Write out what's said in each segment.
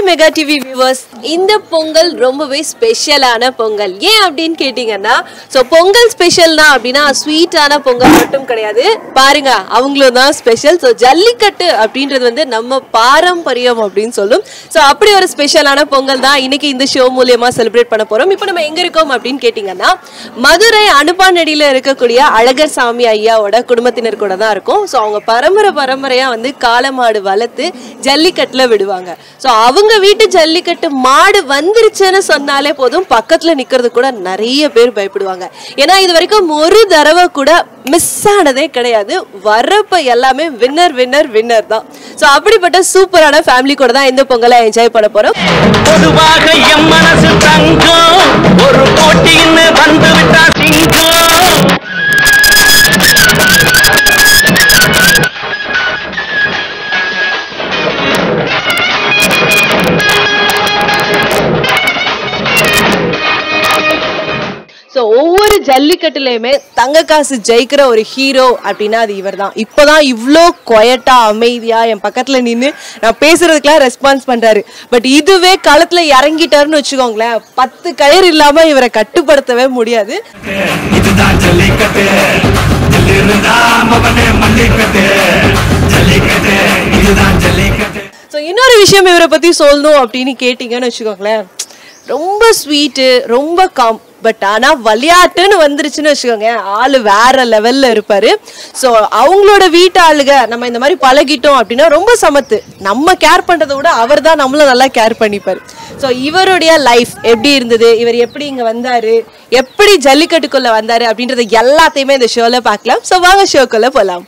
Mega TV viewers இந்த பொங்கல் ரொம்பவே ஸ்பெஷலான பொங்கல் ஏன் அப்படின்னு கேட்டிங்கன்னா ஸோ பொங்கல் ஸ்பெஷல்னா அப்படின்னா ஸ்வீட்டான பொங்கல் மட்டும் கிடையாது பாருங்க அவங்களும் தான் ஸ்பெஷல் ஸோ ஜல்லிக்கட்டு அப்படின்றது வந்து நம்ம பாரம்பரியம் அப்படின்னு சொல்லும் ஸோ அப்படி ஒரு ஸ்பெஷலான பொங்கல் தான் இன்னைக்கு இந்த ஷோ மூலியமா செலிப்ரேட் பண்ண போறோம் இப்போ நம்ம எங்க இருக்கோம் அப்படின்னு கேட்டிங்கன்னா மதுரை அனுப்பானடியில் இருக்கக்கூடிய அழகர் சாமி ஐயாவோட குடும்பத்தினர் கூட தான் இருக்கும் ஸோ அவங்க பரம்பரை பரம்பரையா வந்து காளமாடு வளர்த்து ஜல்லிக்கட்டுல விடுவாங்க ஸோ அவங்க வீட்டு ஜல்லிக்கட்டு மாடு வந்துருச்சுன்னு சொன்னாலே போதும் பக்கத்துல நிக்கிறது கூட நிறைய பேர் பயப்படுவாங்க ஏன்னா இது வரைக்கும் ஒரு தடவை கூட மிஸ் ஆனதே கிடையாது வர்றப்ப எல்லாமே வின்னர் வின்னர் வின்னர் தான் ஸோ அப்படிப்பட்ட சூப்பரான ஃபேமிலி கூட தான் இந்த பொங்கலை என்ஜாய் பண்ண போறோம் பொதுவாக எம் மனசு தங்கம் ஒரு போட்டின்னு வந்து விட்டா சிங்கம் ஸோ ஒவ்வொரு ஜல்லிக்கட்டுலையுமே தங்க காசு ஜெயிக்கிற ஒரு ஹீரோ அப்படின்னா அது இவர் தான் இப்போதான் இவ்வளோ கொயட்டா அமைதியா என் பக்கத்துல நின்று நான் பேசுறதுக்கெல்லாம் ரெஸ்பான்ஸ் பண்றாரு பட் இதுவே களத்துல இறங்கிட்டாருன்னு வச்சுக்கோங்களேன் பத்து கயிறு இல்லாம இவரை கட்டுப்படுத்தவே முடியாது இதுதான் ஜல்லிக்கட்டு ஜல்லிருந்தா மவனே மல்லிக்கட்டு ஜல்லிக்கட்டு இதுதான் ஜல்லிக்கட்டு ஸோ இன்னொரு விஷயம் இவரை பத்தி சொல்லணும் அப்படின்னு கேட்டிங்கன்னு வச்சுக்கோங்களேன் ரொம்ப ஸ்வீட்டு ரொம்ப காம் பட் ஆனா விளையாட்டுன்னு வந்துருச்சுன்னு வச்சுக்கோங்க ஆளு வேற லெவல்ல இருப்பாரு ஸோ அவங்களோட வீட்டு ஆளுக நம்ம இந்த மாதிரி பழகிட்டோம் அப்படின்னா ரொம்ப சமத்து நம்ம கேர் பண்றதை விட அவர் தான் நம்மள நல்லா கேர் பண்ணிப்பாரு ஸோ இவருடைய லைஃப் எப்படி இருந்தது இவர் எப்படி இங்க வந்தாரு எப்படி ஜல்லிக்கட்டுக்குள்ள வந்தாரு அப்படின்றது எல்லாத்தையுமே இந்த ஷோல பார்க்கலாம் ஸோ வாங்க ஷோக்குள்ள போலாம்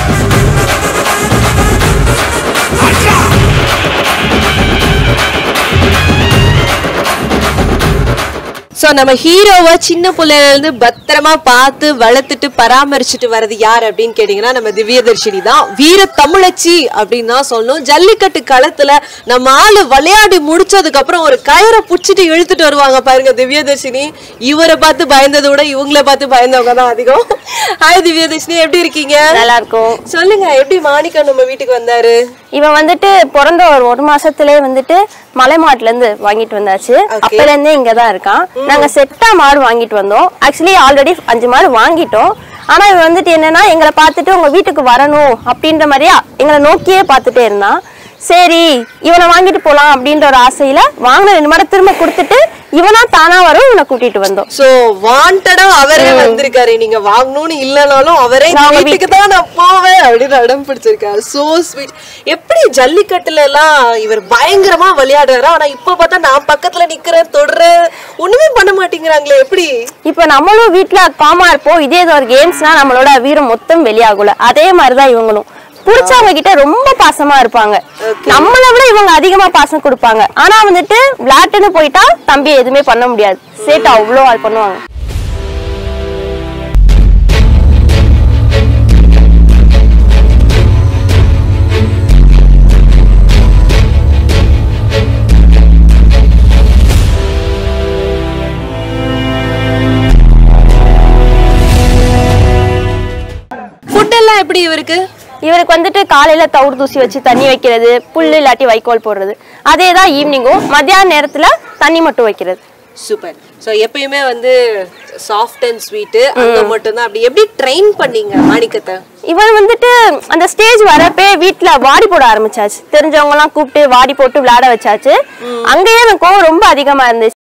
ஸோ நம்ம ஹீரோவை சின்ன பிள்ளையில இருந்து பத்திரமா பார்த்து வளர்த்துட்டு பராமரிச்சுட்டு வர்றது யார் அப்படின்னு கேட்டிங்கன்னா நம்ம திவ்யதர்ஷினி தான் வீர தமிழச்சி அப்படின்னு தான் சொல்லணும் ஜல்லிக்கட்டு களத்துல நம்ம ஆளு விளையாடி முடிச்சதுக்கு அப்புறம் ஒரு கயிறை புடிச்சிட்டு இழுத்துட்டு வருவாங்க பாருங்க திவ்யதர்ஷினி இவரை பார்த்து பயந்ததை விட இவங்கள பார்த்து பயந்தவங்க தான் அதிகம் ஹாய் திவ்யதர்ஷினி எப்படி இருக்கீங்க நல்லா இருக்கும் சொல்லுங்க எப்படி மாணிக்கம் நம்ம வீட்டுக்கு வந்தாரு இவன் வந்துட்டு பிறந்த ஒரு ஒரு மாசத்திலே வந்துட்டு மலை மாட்டுல இருந்து வாங்கிட்டு வந்தாச்சு அப்பல இருந்தே இங்க தான் இருக்கான் நாங்க செட்டா மாடு வாங்கிட்டு வந்தோம் ஆக்சுவலி ஆல்ரெடி அஞ்சு மாடு வாங்கிட்டோம் ஆனா இவன் வந்துட்டு என்னன்னா எங்களை பார்த்துட்டு உங்க வீட்டுக்கு வரணும் அப்படின்ற மாதிரியா எங்களை நோக்கியே பார்த்துட்டே இருந்தான் சரி இவனை வாங்கிட்டு போலாம் அப்படின்ற ஒரு ஆசையில வாங்கின ரெண்டு மாடை திரும்ப கொடுத்துட்டு இவனா தானா வரும் இவனை கூட்டிட்டு வந்தோம் சோ வாண்டடா அவரே வந்திருக்காரு நீங்க வாங்கணும்னு இல்லனாலும் அவரே நான் உங்க வீட்டுக்கு தான் நான் போவேன் அப்படின்னு அடம் பிடிச்சிருக்காரு சோ ஸ்வீட் எப்படி ஜல்லிக்கட்டுல எல்லாம் இவர் பயங்கரமா விளையாடுறாரு ஆனா இப்ப பார்த்தா நான் பக்கத்துல நிக்கிறேன் தொடுறேன் ஒண்ணுமே பண்ண மாட்டேங்கிறாங்களே எப்படி இப்ப நம்மளும் வீட்ல காமா இருப்போம் இதே இது ஒரு கேம்ஸ்னா நம்மளோட வீரம் மொத்தம் வெளியாகுல அதே மாதிரிதான் இவங்களும் புடிச்சவங்க கிட்ட ரொம்ப பாசமா இருப்பாங்க நம்மளை விட இவங்க அதிகமா பாசம் கொடுப்பாங்க ஆனா வந்துட்டு விளையாட்டுன்னு போயிட்டா தம்பி எதுவுமே பண்ண முடியாது சேட்டு அவ்வளோ அது பண்ணுவாங்க ஃபுட் எல்லாம் எப்படி இவருக்கு இவருக்கு வந்துட்டு காலையில தவிடு தூசி வச்சு தண்ணி வைக்கிறது புல்லு இல்லாட்டி வைக்கோல் போடுறது அதே தான் ஈவினிங்கும் மத்தியான நேரத்துல தண்ணி மட்டும் வைக்கிறது சூப்பர் சோ எப்பயுமே வந்து சாஃப்ட் அண்ட் ஸ்வீட் அங்க மட்டும் தான் அப்படி எப்படி ட்ரெயின் பண்ணீங்க மாணிக்கத்தை இவன் வந்துட்டு அந்த ஸ்டேஜ் வரப்பே வீட்ல வாடி போட ஆரம்பிச்சாச்சு தெரிஞ்சவங்க எல்லாம் கூப்பிட்டு வாடி போட்டு விளையாட வச்சாச்சு அங்கேயே எனக்கு கோவம் ரொம்ப அதிகமா இருந்துச்சு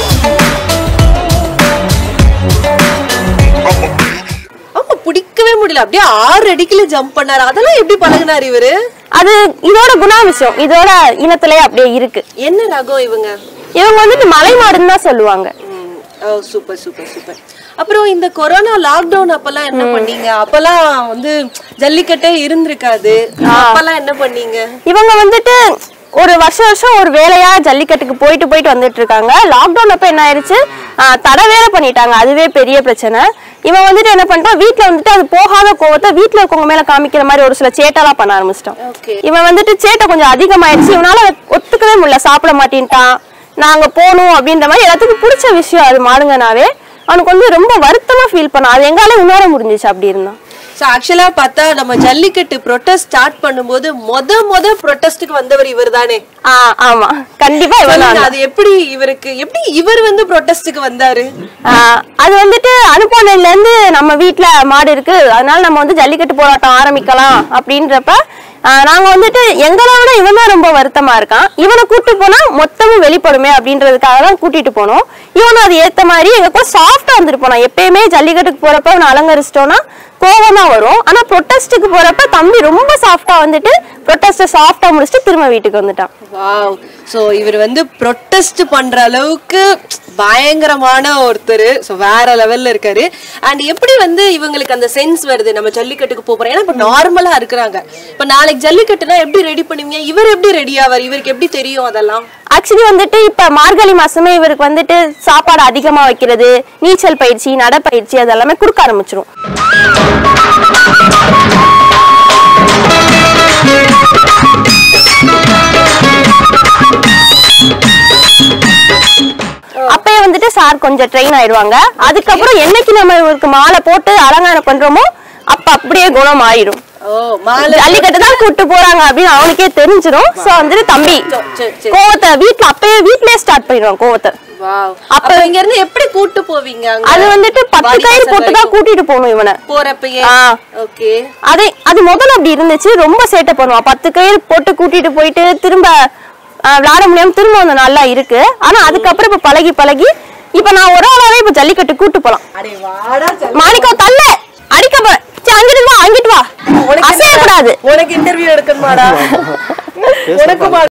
ஆமா பிடிக்கவே முடியல அடிக்கல அப்படியே ஆறு அடிக்கல ஜம்ப் பண்ணாரு அதெல்லாம் எப்படி பழகுனாரு இவரு அது இதோட குணாம்சம் இதோட இனத்திலே அப்படியே இருக்கு என்ன ரகம் இவங்க இவங்க வந்துட்டு மலை மாடுன்னு தான் சொல்லுவாங்க ம். ஓ சூப்பர் சூப்பர் சூப்பர் அப்புறம் இந்த கொரோனா லாக்டவுன் அப்பெல்லாம் என்ன பண்ணீங்க அப்பெல்லாம் வந்து ஜல்லிக்கட்டே இருந்திருக்காது அப்பெல்லாம் என்ன பண்ணீங்க இவங்க வந்துட்டு ஒரு வருஷம் வருஷம் ஒரு வேலையா ஜல்லிக்கட்டுக்கு போயிட்டு போயிட்டு வந்துட்டு இருக்காங்க லாக்டவுன் அப்ப என்ன ஆயிருச்சு ஆஹ் தடை வேலை பண்ணிட்டாங்க அதுவே பெரிய பிரச்சனை இவன் வந்துட்டு என்ன பண்ணிட்டான் வீட்ல வந்துட்டு அது போகாத கோவத்தை வீட்ல இருக்கவங்க மேல காமிக்கிற மாதிரி ஒரு சில சேட்டெல்லாம் பண்ண ஆரம்பிச்சிட்டான் ஓகே இவன் வந்துட்டு சேட்டை கொஞ்சம் அதிகமாயிடுச்சு இவனால ஒத்துக்கவே முடியல சாப்பிட மாட்டேன்ட்டான் நாங்க போகணும் அப்படின்ற மாதிரி எல்லாத்துக்கும் பிடிச்ச விஷயம் அது மாடுங்கனாவே அவனுக்கு வந்து ரொம்ப வருத்தமா ஃபீல் பண்ணான் அது எங்கால உணர முடிஞ்சிச்சு அப்படி இருந்தான் ஸோ ஆக்சுவலா பார்த்தா நம்ம ஜல்லிக்கட்டு ப்ரொட்டஸ்ட் ஸ்டார்ட் பண்ணும்போது மொத மொத ப்ரொட்டஸ்ட்டுக்கு வந்தவர் இவர் தானே ஆஹ் ஆமா கண்டிப்பா இவன் தான் அது எப்படி இவருக்கு எப்படி இவர் வந்து ப்ரொட்டஸ்ட்டுக்கு வந்தாரு ஆஹ் அது வந்துட்டு அனுப்போனையில இருந்து நம்ம வீட்ல மாடு இருக்கு அதனால நம்ம வந்து ஜல்லிக்கட்டு போராட்டம் ஆரம்பிக்கலாம் அப்படின்றப்ப ஆஹ் நாங்க வந்துட்டு எங்களை விட இவன் தான் ரொம்ப வருத்தமா இருக்கான் இவனை கூட்டு போனா மொத்தமும் வெளிப்படுமே அப்படின்றதுக்காக தான் கூட்டிட்டு போனோம் இவனும் அது ஏத்த மாதிரி எங்க கூட சாஃப்டா வந்துட்டு போனான் எப்பயுமே ஜல்லிக்கட்டுக்கு போறப்ப அவனை அலங்கரிச்சிட்டோம்னா கோவம் தான் வரும் ஆனா ப்ரொட்டஸ்ட்டுக்கு போறப்ப தம்பி ரொம்ப சாஃப்டா வந்துட்டு ப்ரொட்டஸ்ட சாஃப்டா முடிச்சுட்டு திரும்ப வீட்டுக்கு வந்துட்டான் வாவ் சோ இவர் வந்து ப்ரொட்டஸ்ட் பண்ற அளவுக்கு பயங்கரமான ஒருத்தர் சோ வேற லெவல்ல இருக்காரு அண்ட் எப்படி வந்து இவங்களுக்கு அந்த சென்ஸ் வருது நம்ம ஜல்லிக்கட்டுக்கு போறோம் ஏன்னா இப்ப நார்மலா இருக்கிறாங்க இப்ப நாளைக்கு ஜல்லிக்கட்டுனா எப்படி ரெடி பண்ணுவீங்க இவர் எப்படி ரெடி ஆவார் இவருக்கு எப்படி தெரியும் அதெல்லாம் ஆக்சுவலி வந்துட்டு இப்ப மார்கழி மாசமே இவருக்கு வந்துட்டு சாப்பாடு அதிகமா வைக்கிறது நீச்சல் பயிற்சி நடைப்பயிற்சி அதெல்லாமே கொடுக்க ஆரம்பிச்சிரும் அப்பயே வந்துட்டு சார் கொஞ்சம் ட்ரெயின் ஆயிடுவாங்க அதுக்கப்புறம் என்னைக்கு நம்ம இவருக்கு மாலை போட்டு அலங்காரம் பண்றோமோ அப்ப அப்படியே குணம் ஆயிடும் ஓ மாலை ஜல்லிக்கட்டு தான் கூட்டு போறாங்க அப்படின்னு அவனுக்கே தெரிஞ்சிரும் சோ வந்துட்டு தம்பி சரி, சரி. கோவத்தை வீட்ல அப்பயே வீட்லயே ஸ்டார்ட் பண்ணிடுவான் கோவத்தை வாவ் அப்ப இங்க இருந்து எப்படி கூட்டு போவீங்க அங்க? அது வந்துட்டு பத்து வாடி கயிறு வாசல் போட்டு தான் வரைக்கும். கூட்டிட்டு போகணும் இவனை போறப்பயே ஆ. ஓகே அதே அது முதல்ல அப்படி இருந்துச்சு ரொம்ப சேட்டை பண்ணுவான் பத்து கயிறு போட்டு கூட்டிட்டு போயிட்டு திரும்ப ஆ, விளையாட முடியாம திரும்ப வந்து நல்லா இருக்கு ஆனா அதுக்கப்புறம் இப்ப பழகி பழகி இப்ப நான் ஒரு ஆளாவே இப்ப ஜல்லிக்கட்டு கூட்டு போலாம் அடே வாடா ஜல்லி- மாணிக்கம் தள்ள அடிக்க போறேன் சரி, அங்கிட்டு வா அங்கிட்டு வா உனக்கு அசையக்கூடாது உனக்கு இன்டர்வியூ எடுக்கணுமாடா உனக்கு மா-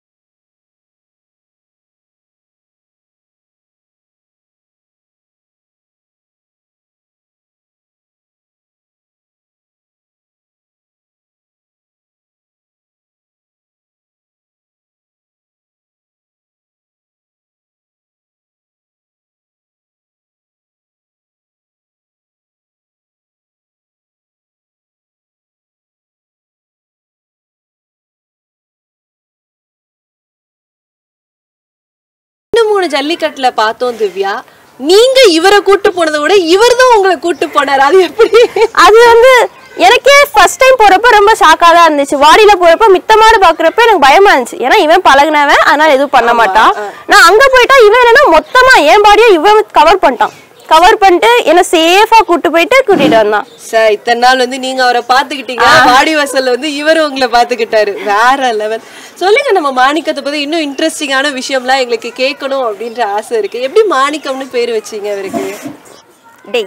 ரெண்டு மூணு ஜல்லிக்கட்டுல பார்த்தோம் திவ்யா நீங்க இவரை கூட்டு போனதை விட இவர் தான் உங்களை கூட்டு போனார் அது எப்படி அது வந்து எனக்கே ஃபர்ஸ்ட் டைம் போறப்ப ரொம்ப ஷாக்கா தான் இருந்துச்சு வாடியில போறப்ப மித்த மாடு பாக்குறப்ப எனக்கு பயமா இருந்துச்சு ஏன்னா இவன் பழகுனவன் அதனால எதுவும் பண்ண மாட்டான் நான் அங்க போயிட்டா இவன் என்னன்னா மொத்தமா என் பாடியை இவன் கவர் பண்ணிட்டான் கவர் பண்ணிட்டு என்ன சேஃபா கூட்டு போயிட்டு கூட்டிட்டு வந்தான் சார் இத்தனை நாள் வந்து நீங்க அவரை பாத்துக்கிட்டீங்க வாடி வாசல்ல வந்து இவர் உங்களை பாத்துக்கிட்டாரு வேற லெவல் சொல்லுங்க நம்ம மாணிக்கத்தை பத்தி இன்னும் இன்ட்ரெஸ்டிங்கான விஷயம்லாம் எங்களுக்கு கேட்கணும் அப்படின்ற ஆசை இருக்கு எப்படி மாணிக்கம்னு பேர் வச்சீங்க அவருக்கு டேய்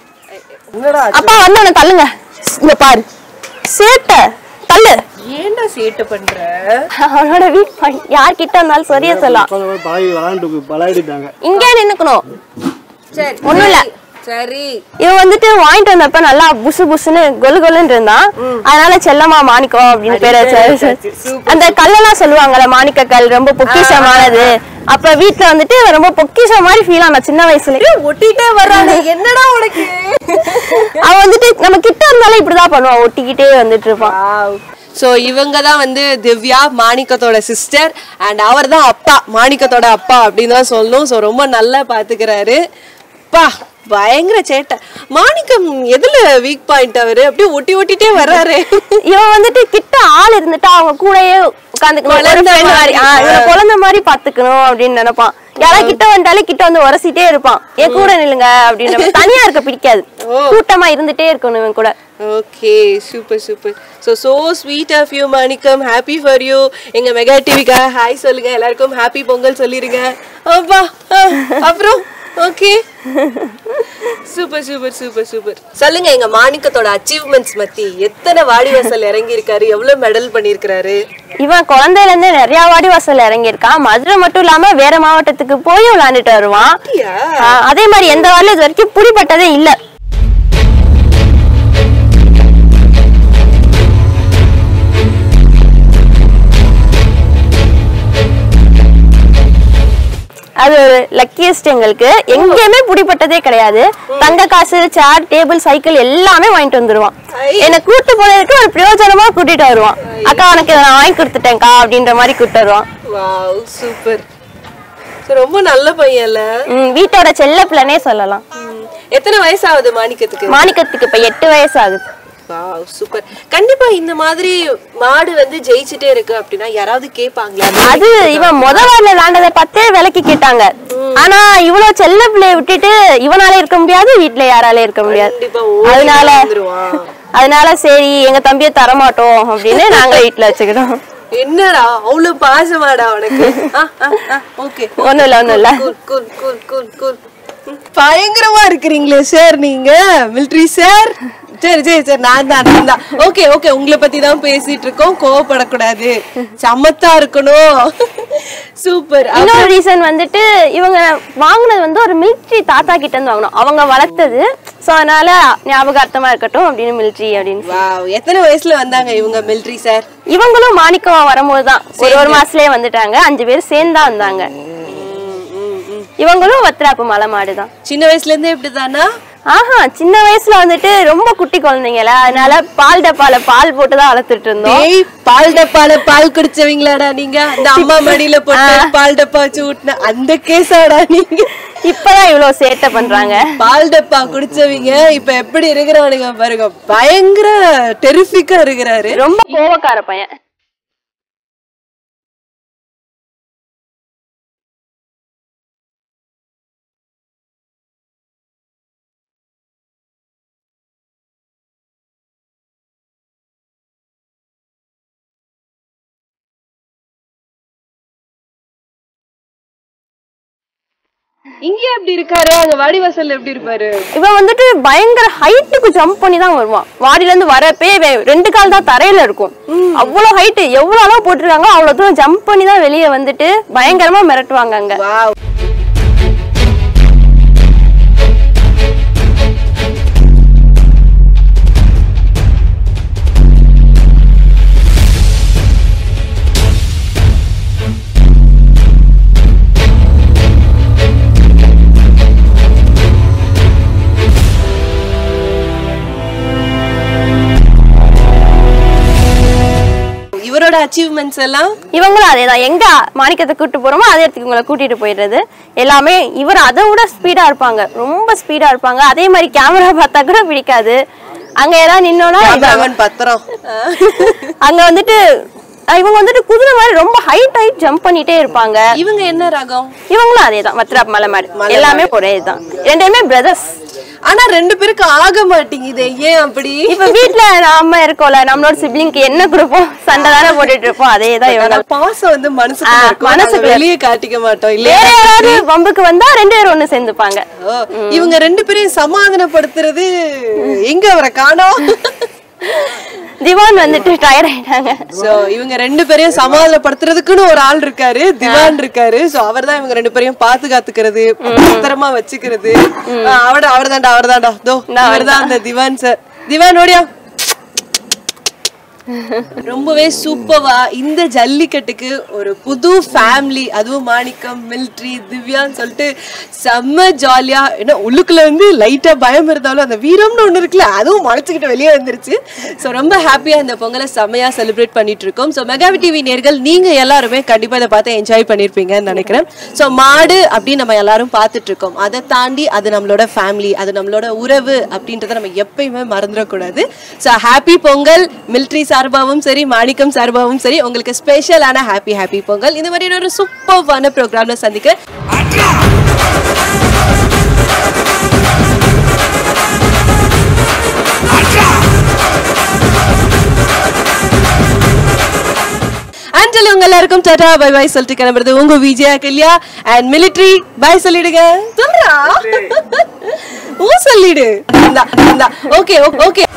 அப்பா வந்து அவனை தள்ளுங்க இங்க பாரு சேட்டை தள்ளு ஏன்டா சேட்டு பண்ற அவனோட வீக் பாயிண்ட் யார்கிட்ட இருந்தாலும் சரியா சொல்லலாம் பழகி விளாண்டு விளையாடிட்டாங்க இங்கே நின்னுக்கணும் சரி ஒண்ணும் இல்ல. சரி இவன் வந்துட்டு வாங்கிட்டு வந்தப்ப நல்லா புசு புசுன்னு கொலு கொலுன்னு இருந்தான் அதனால செல்லம்மா மாணிக்கம் அப்படின்னு பேர் வச்சாரு அந்த கல்லெல்லாம் சொல்லுவாங்கல்ல மாணிக்க கல் ரொம்ப பொக்கிஷமானது அப்ப வீட்ல வந்துட்டு இவன் ரொம்ப பொக்கிஷம் மாதிரி ஃபீல் ஆனா சின்ன வயசுல ஒட்டிட்டே வர்றானே என்னடா உனக்கு அவன் வந்துட்டு நம்ம கிட்ட இருந்தாலும் இப்படிதான் பண்ணுவான் ஒட்டிக்கிட்டே வந்துட்டு இருப்பான் சோ இவங்க தான் வந்து திவ்யா மாணிக்கத்தோட சிஸ்டர் அண்ட் அவர் தான் அப்பா மாணிக்கத்தோட அப்பா அப்படின்னு தான் சொல்லணும் ஸோ ரொம்ப நல்லா பாத்துக்கிறாரு பா பயங்கர சேட்டை மாணிக்கம் எதுல வீக் பாயிண்ட் அவரு அப்படியே ஒட்டி ஒட்டிட்டே வர்றாரு இவன் வந்துட்டு கிட்ட ஆள் இருந்துட்டு அவங்க கூடயே உட்காந்துக்கணும் ஒரு குழந்தை friend மாதிரி ஆ, மாதிரி. இவனை குழந்தை மாதிரி பாத்துக்கணும் அப்படின்னு நினைப்பான் யாராவது கிட்ட வந்துட்டாலே கிட்ட வந்து உரசிட்டே இருப்பான் என் கூட நில்லுங்க அப்படின்னு தனியா இருக்க பிடிக்காது கூட்டமா இருந்துட்டே இருக்கணும் இவன் கூட okay super super so so sweet of you Manickam happy for you எங்க மெகா டிவிக்காக ஹாய் சொல்லுங்க எல்லாருக்கும் ஹாப்பி பொங்கல் சொல்லிருங்க அப்பா ஆ, அப்புறம் okay super super super super சொல்லுங்க எங்க மாணிக்கத்தோட அச்சீவ்மெண்ட்ஸ் பத்தி எத்தனை வாடிவாசல் இறங்கி இருக்காரு எவ்வளவு மெடல் பண்ணிருக்காரு இவன் குழந்தையில இருந்து நிறைய வாடி வாசல் இறங்கியிருக்கான் மதுரை மட்டும் இல்லாம வேற மாவட்டத்துக்கு போய் விளையாண்டுட்டு வருவான் அப்படியா? ஆஹ் அதே மாதிரி எந்த வாரிலும் இது வரைக்கும் புடிப்பட்டதே இல்ல அது ஒரு லக்கியஸ்ட் எங்களுக்கு எங்கேயுமே புடிப்பட்டதே கிடையாது தங்க காசு சேர் டேபிள் சைக்கிள் எல்லாமே வாங்கிட்டு வந்துருவான் ஐ. என்னை கூட்டு போனதுக்கு ஒரு பிரயோஜனமா கூட்டிட்டு வருவான் அக்கா உனக்கு இதை நான் வாங்கி கொடுத்துட்டேன்க்கா அப்படின்ற மாதிரி கூட்டு வருவான் வாவ் சூப்பர் ரொம்ப நல்ல பையன்ல ம், வீட்டோட செல்ல பிள்ளைனே சொல்லலாம் ம். எத்தனை வயசு ஆகுது மாணிக்கத்துக்கு மாணிக்கத்துக்கு இப்ப எட்டு வயசு ஆகுது வாவ் சூப்பர் கண்டிப்பா இந்த மாதிரி மாடு வந்து ஜெயிச்சுட்டே இருக்கு அப்படின்னா யாராவது கேட்பாங்களா அது இவன் முத வாரில விளாண்டதை பார்த்தே விலைக்கு கேட்டாங்க ஆனா இவ்வளவு செல்ல பிள்ளைய விட்டுட்டு இவனால இருக்க முடியாது வீட்டுல யாரால இருக்க முடியாது கண்டிப்பா ஓடி அதனால வந்துருவான். அதனால சரி எங்க தம்பியை தரமாட்டோம் அப்படின்னு நாங்க வீட்டுல வச்சுக்கிட்டோம் என்னடா அவ்வளவு பாசமாடா உனக்கு ஓகே ஒண்ணும் இல்ல ஒண்ணும் இல்ல cool cool cool cool cool பயங்கரமா இருக்கிறீங்களே சார் நீங்க மிலிட்ரி சார் சரி சரி சரி நான் தான் நான் தான் ஓகே ஓகே உங்களை பத்தி தான் பேசிட்டு இருக்கோம் கோவப்படக்கூடாது சமத்தா இருக்கணும் சூப்பர் இன்னொரு ரீசன் வந்துட்டு இவங்க வாங்குனது வந்து ஒரு மிலிட்ரி தாத்தா கிட்ட இருந்து வாங்கணும் அவங்க வளர்த்தது சோ அதனால ஞாபகார்த்தமா இருக்கட்டும் அப்படின்னு மிலிட்ரி அப்படின்னு வாவ் எத்தனை வயசுல வந்தாங்க இவங்க மிலிட்ரி சார் இவங்களும் மாணிக்கம் வரும்போது தான் ஒரு ஒரு மாசத்துலயே வந்துட்டாங்க அஞ்சு பேர் சேர்ந்தா வந்தாங்க இவங்களும் வத்திராப்பு மலை மாடு தான் சின்ன வயசுல இருந்தே இப்படிதானா ஆஹா சின்ன வயசுல வந்துட்டு ரொம்ப குட்டி குழந்தைங்கள அதனால பால் டப்பால பால் போட்டு தான் வளர்த்துட்டு இருந்தோம் ஏய் பால் டப்பால பால் குடிச்சவங்களாடா நீங்க அந்த அம்மா மடியில போட்டு பால் டப்பா வச்சு ஊட்டின அந்த கேஸாடா நீங்க இப்பதான் இவ்வளவு சேட்டை பண்றாங்க பால் டப்பா குடிச்சவங்க இப்ப எப்படி இருக்கிறானுங்க பாருங்க பயங்கர டெரிஃபிக்கா இருக்கிறாரு ரொம்ப கோவக்கார பையன் இங்க எப்படி இருக்காரு அங்க வாடிவாசல்ல எப்படி இருப்பாரு இவன் வந்துட்டு பயங்கர ஹைட்டுக்கு ஜம்ப் பண்ணி தான் வருவான் வாடியில இருந்து வரப்பே இவன் ரெண்டு கால் தான் தரையில இருக்கும் அவ்வளவு ஹைட் எவ்வளவு அளவு போட்டிருக்காங்களோ அவ்வளவு தூரம் ஜம்ப் பண்ணி தான் வெளியே வந்துட்டு பயங்கரமா மிரட்டுவாங்க அங்க வாவ் இவரோட அச்சீவ்மெண்ட்ஸ் எல்லாம் இவங்களும் அதேதான் எங்க மாணிக்கத்தை கூட்டு போறோமோ அதே இடத்துக்கு இவங்களை கூட்டிட்டு போயிடுறது எல்லாமே இவர் அதை விட ஸ்பீடா இருப்பாங்க ரொம்ப ஸ்பீடா இருப்பாங்க அதே மாதிரி கேமரா பார்த்தா கூட பிடிக்காது அங்க ஏதாவது நின்னோம்னா இவன் கேமராமேன் பத்திரம் அங்க வந்துட்டு அஹ் இவங்க வந்துட்டு குதிரை மாதிரி ரொம்ப ஹைட் ஹைட் ஜம்ப் பண்ணிட்டே இருப்பாங்க இவங்க என்ன ரகம் இவங்களும் அதேதான் மத்ராப் மலை மாடு எல்லாமே ஒரே இதுதான் ரெண்டுமே பிரதர்ஸ் ஆனா ரெண்டு பேருக்கு ஆக மாட்டேங்குது ஏன் அப்படி இப்ப வீட்ல நாம இருக்கோம்ல நம்மளோட சிப்ளிங்க்கு என்ன கொடுப்போம் சண்டை தானே போட்டுட்டு இருப்போம் அதேதான் இவங்க ஆனா பாசம் வந்து மனசுக்குள்ள ஆ, இருக்கும் மனசுக்குள்ள. மனசுக்கு வெளியே காட்டிக்க மாட்டோம் இல்லையா வேற யாராவது வம்புக்கு வந்தா ரெண்டு பேரும் ஒண்ணு சேர்ந்துப்பாங்க ஓ, இவங்க ரெண்டு பேரையும் சமாதானப்படுத்துறது எங்க அவரை காணோம் திவான் வந்துட்டு டயர்ட் ஆயிட்டாங்க சோ இவங்க ரெண்டு பேரையும் சமாதானப்படுத்துறதுக்குன்னு ஒரு ஆள் இருக்காரு திவான் இருக்காரு சோ அவர்தான் இவங்க ரெண்டு பேரையும் பாத்துக்காத்துக்கிறது பத்திரமா வச்சுக்கிறது அவர் அவர் தான்டா அவர் தான்டா தோ இவர்தான் அந்த திவான் சார் திவான் ஓடியா ரொம்பவே சூப்பர்வா இந்த ஜல்லிக்கட்டுக்கு ஒரு புது ஃபேமிலி அதுவும் மாணிக்கம் மிலிட்ரி திவ்யான்னு சொல்லிட்டு செம்ம ஜாலியா ஏன்னா உள்ளுக்குள்ள வந்து லைட்டா பயம் இருந்தாலும் அந்த வீரம்னு ஒண்ணு இருக்குல்ல அதுவும் மனசுக்கிட்ட வெளியே வந்துருச்சு ஸோ ரொம்ப ஹாப்பியா இந்த பொங்கலை செம்மையா செலிப்ரேட் பண்ணிட்டு இருக்கோம் ஸோ மெகாவி டிவி நேர்கள் நீங்க எல்லாருமே கண்டிப்பா இதை பார்த்து என்ஜாய் பண்ணிருப்பீங்கன்னு நினைக்கிறேன் ஸோ மாடு அப்படின்னு நம்ம எல்லாரும் பார்த்துட்டு இருக்கோம் அதை தாண்டி அது நம்மளோட ஃபேமிலி அது நம்மளோட உறவு அப்படின்றத நம்ம எப்பயுமே மறந்துடக்கூடாது ஸோ ஹாப்பி பொங்கல் மிலிட்ரி சார்பாகவும் சரி மாணிக்கம் சார்பாகவும் சரி உங்களுக்கு ஸ்பெஷலான ஹாப்பி ஹாப்பி பொங்கல் இந்த மாதிரி ஒரு சூப்பர்வான ப்ரோக்ராம்ல சந்திக்க Until சொல்லி உங்க எல்லாருக்கும் டாடா பை பை சொல்லிட்டு கிளம்புறது உங்க விஜயா கல்யா அண்ட் மிலிட்ரி பை சொல்லிடுங்க சொல்றா ஊ சொல்லிடு ஓகே ஓகே